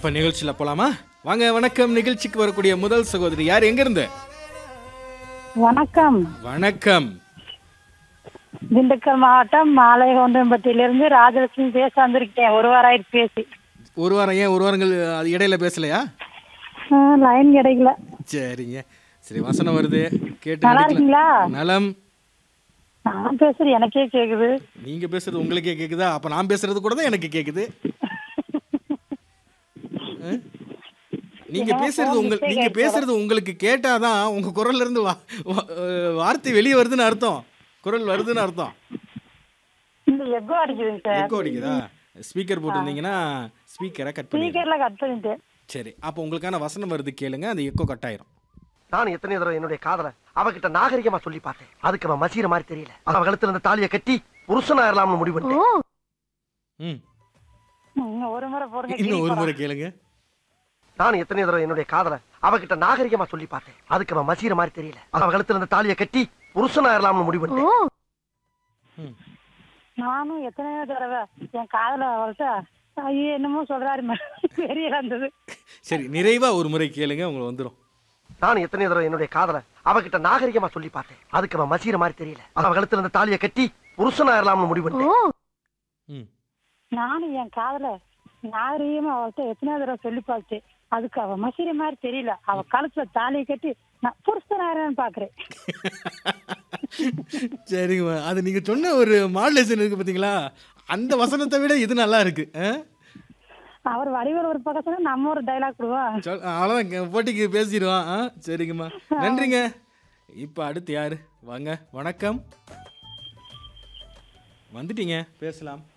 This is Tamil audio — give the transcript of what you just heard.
அப்ப நிகழ்ச்சியில போலாமா வாங்க வணக்கம் நிகழ்ச்சிக்கு வரக்கூடிய முதல் சகோதரி யார் எங்க இருந்து வணக்கம் வணக்கம் திண்டுக்கல் மாவட்டம் மாலைகொண்டம்பட்டியிலிருந்து ராஜலட்சுமி பேச வந்திருக்கேன் ஒரு வாரம் ஆயிடுச்சு பேசி ஒரு வாரம் ஏன் ஒரு வாரங்கள் அது இடையில பேசலையா ஆ, லைன் கிடைக்கல சரிங்க சரி வசனம் வருது கேட்டு நல்லா நடிக்கலாம். இருக்கீங்களா நலம் நான் பேசுறது எனக்கே கேக்குது நீங்க பேசுறது உங்களுக்கே கேக்குதா அப்ப நான் பேசுறது கூட தான் எனக்கு கேக்குது அஹ்? நீங்க பேசுறது உங்க நீங்க பேசுறது உங்களுக்கு கேட்டாதான் உங்க குரல்ல இருந்து வா- வா- அஹ் வார்த்தை வெளியே வருதுன்னு அர்த்தம் குரல் வருதுன்னு அர்த்தம் இந்த எக்கோ அடிக்குதுங்க சார் எக்கோ அடிக்குதா ஸ்பீக்கர் போட்டிருந்தீங்கன்னா ஸ்பீக்கரை கட் பண்ணி ஸ்பீக்கர்ல கட் பண்ணிட்டேன் சரி அப்போ உங்களுக்கான வசனம் வருது கேளுங்க அந்த எக்கோ கட் ஆயிரும் நான் எத்தனை தடவை என்னுடைய காதல அவகிட்ட நாகரிகமா சொல்லி பார்த்தேன் அதுக்கு அவன் மசீர மாதிரி தெரியல அவ கழுத்துல இருந்த தாலியை கட்டி புருஷனாயிரலாம்னு முடிவு பண்ணிட்டேன் ம் இன்னும் ஒரு முறை போடுங்க இன்னும் ஒரு முறை கேளுங்க நான் எத்தனை தடவை என்னுடைய காதல அவகிட்ட நாகரிகமா சொல்லி பார்த்தேன் அதுக்கு அவன் மசீர மாதிரி தெரியல அவ கழுத்துல இருந்த தாலியை கட்டி புருஷனாயிரலாம்னு முடிவு பண்ணிட்டேன் ம் நானும் எத்தனையோ தடவை என் காதல அவள்கிட்ட ஐயோ என்னமோ சொல்றாரு தெரியல இருந்தது சரி நிறைவா ஒரு முறை கேளுங்க உங்களுக்கு வந்துடும் நான் எத்தனை தடவை என்னுடைய காதல அவகிட்ட நாகரிகமா சொல்லி பார்த்தேன் அதுக்கு அவன் மசீர மாதிரி தெரியல அவ கழுத்துல இருந்த தாலியை கட்டி புருஷனாயிரலாம்னு முடிவு பண்ணிட்டேன் ம் நானும் என் காதல நாகரீகமா அவள்கிட்ட எத்தனையோ தடவை சொல்லி பார்த்தேன் அதுக்கு அவ மசீர மாதிரி தெரியல அவ கழுத்துல தாலியை கட்டி நான் புருஷனாயிரன்னு பாக்குறேன் சரிங்கம்மா அது நீங்க சொன்ன ஒரு மாடுலேஷன் இருக்கு பாத்தீங்களா அந்த வசனத்தை விட இது நல்லா இருக்கு ஆ? அவர் வடிவர் ஒரு பக்கம் சொன்னா நம்ம ஒரு டைலாக் விடுவோம் சொல் அவ்வளோதான் கே- போட்டிக்கு பேசிடுவான் ஆ சரிங்கம்மா நன்றிங்க இப்போ அடுத்து யாரு வாங்க வணக்கம் வந்துட்டீங்க பேசலாம்